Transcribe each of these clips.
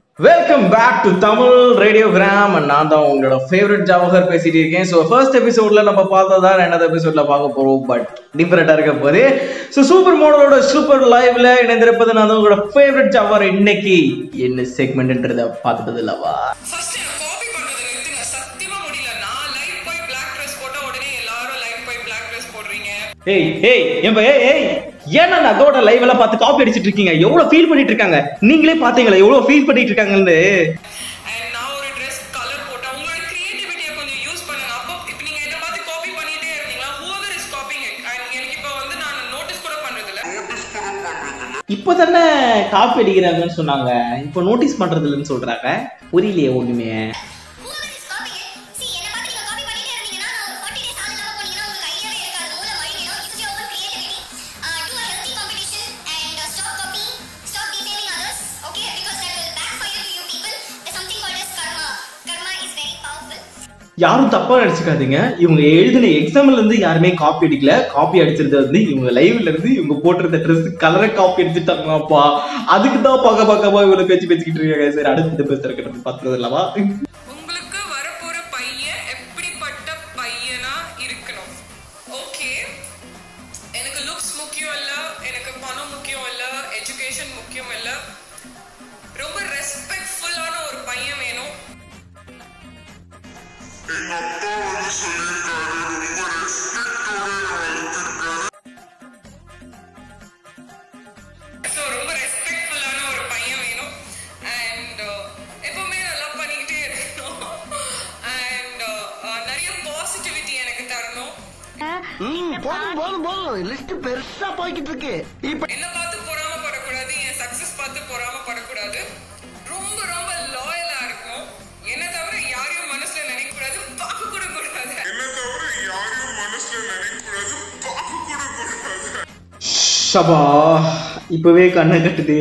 Welcome back to Tamil radiogram நான் தான் உங்களோட ஃபேவரட் ஜவஹர் பேசிட்டு இருக்கேன் ஸோ ஃபர்ஸ்ட் எபிசோட்ல நம்ம பார்த்ததா ரெண்டாவது எபிசோட்ல பார்க்க போறோம் பட் டிஃபரெண்டா இருக்க போது ஸோ சூப்பர் மாடலோட சூப்பர் லைவ்ல இணைந்திருப்பது நான் தான் உங்களோட ஃபேவரட் ஜவஹர் இன்னைக்கு என்ன செக்மெண்ட்ன்றத பார்த்துட்டது இல்லவா ஃபர்ஸ்ட் எனக்கு காப்பி பண்றது நிறுத்துங்க சத்தியமா முடியல நான் லைவ் போய் பிளாக் ட்ரெஸ் போட்ட உடனே எல்லாரும் லைவ் போய் பிளாக் ட்ரெஸ் போடுறீங்க ஏய் ஏய் ஏம்பா ஏய் ஏய் ஏன்னா நான் அதோட லைவ் எல்லாம் பார்த்து காப்பி அடிச்சிட்டு இருக்கீங்க எவ்வளவு ஃபீல் பண்ணிட்டு இருக்காங்க நீங்களே பாத்தீங்களா எவ்வளவு ஃபீல் பண்ணிட்டு இருக்காங்கன்னு அண்ட் நான் ஒரு ட்ரெஸ் கலர் போட்டேன் உங்களோட கிரியேட்டிவிட்டியை கொஞ்சம் யூஸ் பண்ணுங்க அப்போ இப்போ நீங்க இதை பார்த்து காப்பி பண்ணிட்டே இருந்தீங்களா whoever is copying it and எனக்கு இப்போ வந்து நான் நோட்டீஸ் கூட பண்றது இல்ல இப்போ தானே காப்பி அடிக்கிறாங்கன்னு சொன்னாங்க இப்போ நோட்டீஸ் பண்றது இல்லைன்னு சொல்றாங்க புரியலையே ஒண்ணுமே whoever is copying it, see, என்னை பார்த்து நீங்க copy பண்ணிட்டே இருந்தீங்கன்னா, நான் ஒரு 40 days ஆள் இல்லாம போனீங்கன்னா, உங்களுக்கு ஐடியாவே இருக்காது. மூளை மழுங்கிடும். Use your own creativity. Uh, do a healthy competition and uh, stop copying, stop defaming others, okay? Because that will backfire to you people. There's something called as karma. Karma is very powerful. யாரும் தப்பா நினைச்சுக்காதீங்க இவங்க எழுதின எக்ஸாம்ல இருந்து யாருமே copy அடிக்கல copy அடிச்சிருது வந்து இவங்க லைவ்ல இருந்து இவங்க போட்டிருந்த ட்ரெஸ் கலரை காப்பி அடிச்சுட்டாங்கப்பா அதுக்கு தான் பார்க்க பார்க்கமா இவ்வளவு பேச்சு பேசிக்கிட்டு இருக்காங்க சரி அடுத்த பேசுறதுக்கு பார்த்தது இல்லவா உங்களுக்கு வரப்போற பையன் எப்படிப்பட்ட பையனா இருக்கணும் ஓகே எனக்கு லுக்ஸ் முக்கியம் இல்ல எனக்கு பணம் முக்கியம் இல்ல எஜுகேஷன் முக்கியம் இல்ல ரொம்ப ரெஸ்பெக்ட்ஃபுல்லான ஒரு பையன் வேணும் ஸோ ரொம்ப ரெஸ்பெக்ட்ஃபுல்லான ஒரு பையன் வேணும் அண்ட் எப்பவுமே நல்லா பண்ணிக்கிட்டே இருக்கணும் அண்ட் நிறைய பாசிட்டிவிட்டி எனக்கு தரணும் ம், போதும் போதும் போதும் லிஸ்ட் பெருசா போய்கிட்டு இருக்கு இப்ப என்ன பார்த்து பொறாமப்படக்கூடாது என் சக்சஸ் பார்த்து பொறாமப்படக்கூடாது ரொம்ப ரொம்ப லாயலா இருக்கும் என்ன தவிர யாரையும் மனசுல நினைக்க கூடாது பார்க்க கூட கூடாது என்ன தவிர யாரையும் மனசுல நினைக்க கூடாது பார்க்க கூட கூடாது ஷபா இப்பவே கண்ணை கட்டுது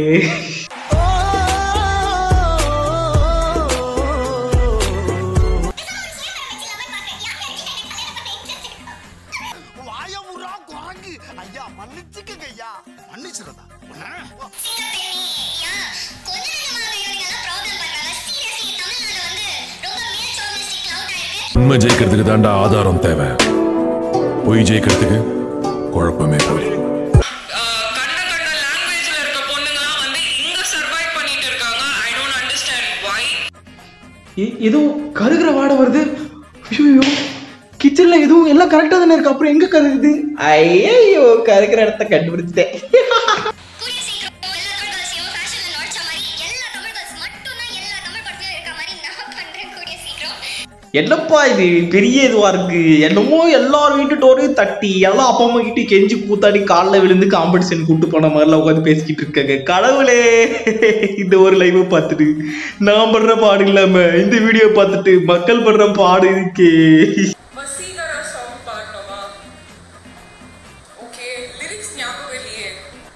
வாய முறா குரங்கு ஐயா மன்னிச்சுக்கங்க ஐயா மன்னிச்சிருந்தா சிங்கப்பெண்ணே, யா, கொஞ்ச நெஞ்சமாவே இவனுங்கெல்லாம் problem பண்றாங்க. Seriously, தமிழ்நாடு வந்து ரொம்ப militaristic out ஆயிருக்கு. உண்மை ஜெயிக்கிறதுக்கு தாண்டா ஆதாரம் தேவை பொய் ஜெயிக்கிறதுக்கு குழப்பமே போய் ஆஹ் கண்ட கண்ட லாங்குவேஜ்ல இருக்க பொண்ணுங்கலாம் வந்து இங்க சர்வைவ் பண்ணிட்டு இருக்காங்க ஐ டோன்ட் அண்டர்ஸ்டாண்ட் வை எ- ஏதோ கருகிற வாடை வருது ஐயோ கிச்சன்ல எதுவும் எல்லாம் கரெக்டா தானே இருக்கு அப்புறம் எங்க கருகுது ஐயோ கருகிற இடத்த கண்டுபிடிச்சிட்டேன் கூடிய சீக்கிரம் எல்லா தமிழ் girls-ஐயும் fashion ல நுழைச்ச மாதிரி எல்லா தமிழ் girls மட்டும்தான் எல்லா தமிழ் படத்துலயும் இருக்க மாதிரி நான் பண்றேன் கூடிய சீக்கிரம் என்னப்பா இது பெரிய இதுவா இருக்கு என்னமோ எல்லார் வீட்டு டோரையும் தட்டி எல்லாம் அப்பா அம்மா கிட்ட கெஞ்சி கூத்தாடி காலில் விழுந்து காம்படிஷன் கூட்டு போன மாதிரிலாம் உட்காந்து பேசிக்கிட்டு இருக்காங்க கடவுளே இந்த ஒரு லைவ் பார்த்துட்டு நான் படுற பாடு இல்லாம இந்த வீடியோ பார்த்துட்டு மக்கள் படுற பாடு இருக்கே வசீகரா சாங் பாடணுமா ஓகே லிரிக்ஸ் ஞாபகம் இல்லையே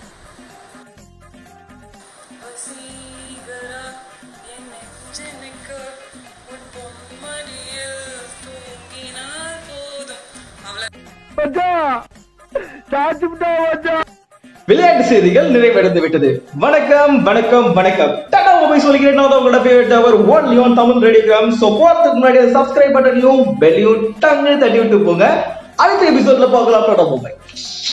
வசீகரா என் நெஞ்சனுக்கு உன் பொன்மடியில் தூங்கினால் போதும் அவ்வளோ விளையாட்டு செய்திகள் நிறைவடைந்து விட்டது வணக்கம் வணக்கம் வணக்கம் டாடா மொபைல் சொல்லிக்கிறேன் நான் தான் உங்களோட ஃபேவரட் அவர் one Leon Tamil radiogram so போறதுக்கு முன்னாடி சப்ஸ்கிரைப் பட்டனையும் பெல்லையும் டங்கு தட்டி விட்டு போங்க அடுத்த எபிசோட்ல பார்க்கலாம் டாடா மொபைல்